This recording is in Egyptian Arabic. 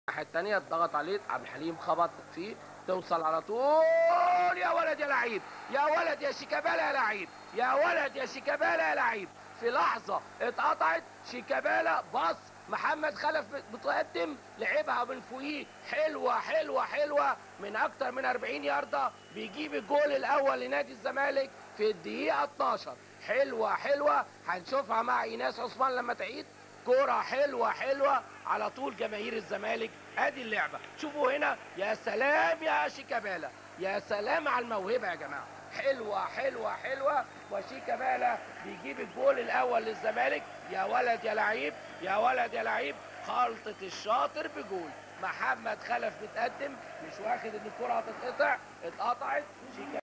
الناحيه الثانيه اتضغط عليه عبد الحليم خبط فيه توصل على طول يا ولد يا لعيب يا ولد يا شيكابالا يا لعيب يا ولد يا شيكابالا يا لعيب في لحظه اتقطعت شيكابالا باص محمد خلف متقدم لعبها من فوقيه حلوه حلوه حلوه من اكتر من 40 يارده بيجيب الجول الاول لنادي الزمالك في الدقيقه 12 حلوه حلوه هنشوفها مع ايناس عثمان لما تعيد كرة حلوة حلوة على طول جماهير الزمالك ادي اللعبة شوفوا هنا يا سلام يا شيكابالا يا سلام على الموهبة يا جماعة حلوة حلوة حلوة وشيكابالا بيجيب الجول الأول للزمالك يا ولد يا لعيب يا ولد يا لعيب خلطة الشاطر بجول محمد خلف متقدم مش واخد ان الكرة هتتقطع اتقطعت شيكابالا